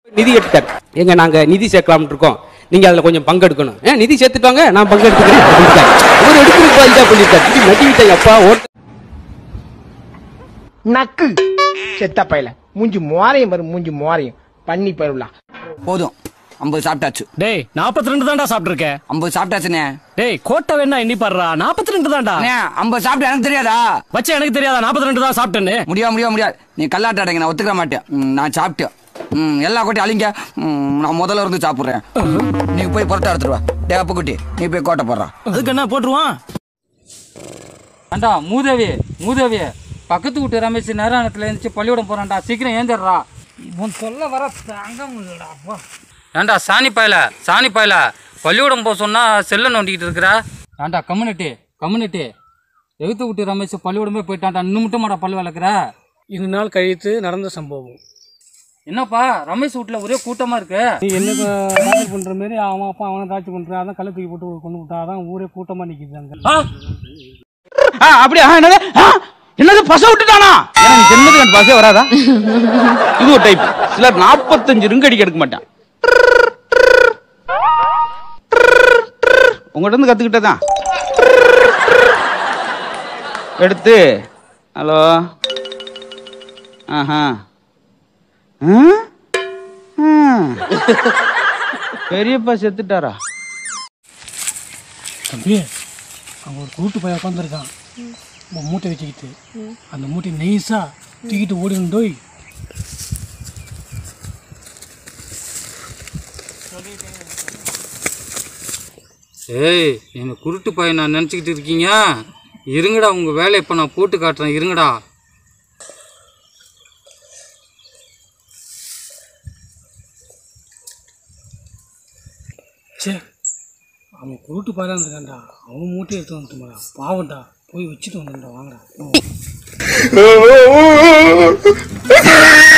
நிதி எடுத்தார் எங்க நாங்க நிதி சேர்க்கலாம்னு இருக்கோம் நீங்க அதுல கொஞ்சம் பங்கெடுக்கணும் ஏன் நிதி சேர்த்துட்டாங்க நான் பங்கெடுத்துக்கிறேன் அப்படின்ட்டார். இவர் எடுத்துட்டு இதா பண்ணிட்டார் இப்படி நட்டி விட்டாங்க அப்பா ஓட்டு நக்கு செத்த பையல மூஞ்சி மோரையும் வரும் மூஞ்சி மோரையும் பண்ணி பருவலா போதும் ஐம்பது சாப்பிட்டாச்சு டேய் நாற்பத்தி ரெண்டு தான்டா சாப்பிட்டுருக்கேன் ஐம்பது சாப்பிட்டாச்சுண்ணே டேய் கோட்டை வேணா எண்ணி பாடுறா நாற்பத்தி ரெண்டு தான்டா அண்ணே ஐம்பது சாப்பிட்டு எனக்கு தெரியாதா வச்ச எனக்கு தெரியாதா நாற்பத்தி ரெண்டு தான் சாப்பிட்டேன்னு முடியாது முடியாது முடியாது நீ கல்லாட்டாடங்க நான் ஒத்துக்க மாட்டேன் ம், நான் சாப்பிட்டேன் ம், எல்லா கோட்டையும் அழிங்க ம், நான் முதல்ல இருந்து சாப்பிட்றேன் நீ போய் புறத்த எடுத்துட்டு வா டே அப்ப குட்டி நீ போய் கோட்டை போடுறா அதுக்கு என்ன போட்டுருவான் ஏண்டா மூதேவி மூதேவி பக்கத்து வீட்டு ரமேஷ் நேரானத்தில் எழுந்துச்சு பள்ளிக்கூடம் போறான்டா சீக்கிரம் ஏந்திரா இவன் சொல்ல வர தாங்க முடியலடா அப்பா ஏண்டா சாணி பாயல சாணி பாயல பள்ளிக்கூடம் போக சொன்னா செல்ல நோண்டிக்கிட்டு இருக்கிறா ஏண்டா கம்யூனிட்டி கம்யூனிட்டி எழுத்து விட்டு ரமேஷ் பள்ளிக்கூடமே போயிட்டான்டா இன்னும் மட்டும் மாடா பல்லு வளர்க்குற இரு நாள் கழித்து நடந்த சம்பவம் என்னப்பா ரமேஷ் வீட்டில் ஒரே கூட்டமா இருக்கு நீ என்ன டார்ச்சர் பண்ற மாதிரி அவன் அப்பா அவனை டார்ச்சர் பண்றான் அதான் கள்ள தூக்கி போட்டு கொண்டு விட்டா அதான் ஊரே கூட்டமா நிக்குது அங்க அப்படியா என்னது ஆ, என்னது பச விட்டுட்டானா எனக்கு ஜென்மத்துக்கு அந்த பசே வராதா இது ஒரு டைப் சிலர் நாற்பத்தஞ்சு ரிங்கு அடிக்க எடுக்க மாட்டான் உங்கள்கிட்ட இருந்து கத்துக்கிட்டதான் எடுத்து ஹலோ ஆஹா ஆ? ஆ. பெரியப்பா செத்துட்டாரா தம்பி அவன் ஒரு கூட்டு பையன் உட்காந்துருக்கான் மூட்டை வச்சுக்கிட்டு அந்த மூட்டை நெய்ஸா தூக்கிட்டு ஓடிண்டோய் ஏய் என்னை குருட்டு பையன் நான் நினச்சிக்கிட்டு இருக்கீங்க இருங்கடா உங்கள் வேலையை இப்போ நான் போட்டு காட்டுறேன் இருங்கடா சே அவன் கூட்டு பையன் இருக்கான்டா அவன் மூட்டையை எடுத்து வந்துட்டுமாடா பாவம்டா போய் வச்சுட்டு வந்துடா வாங்கடா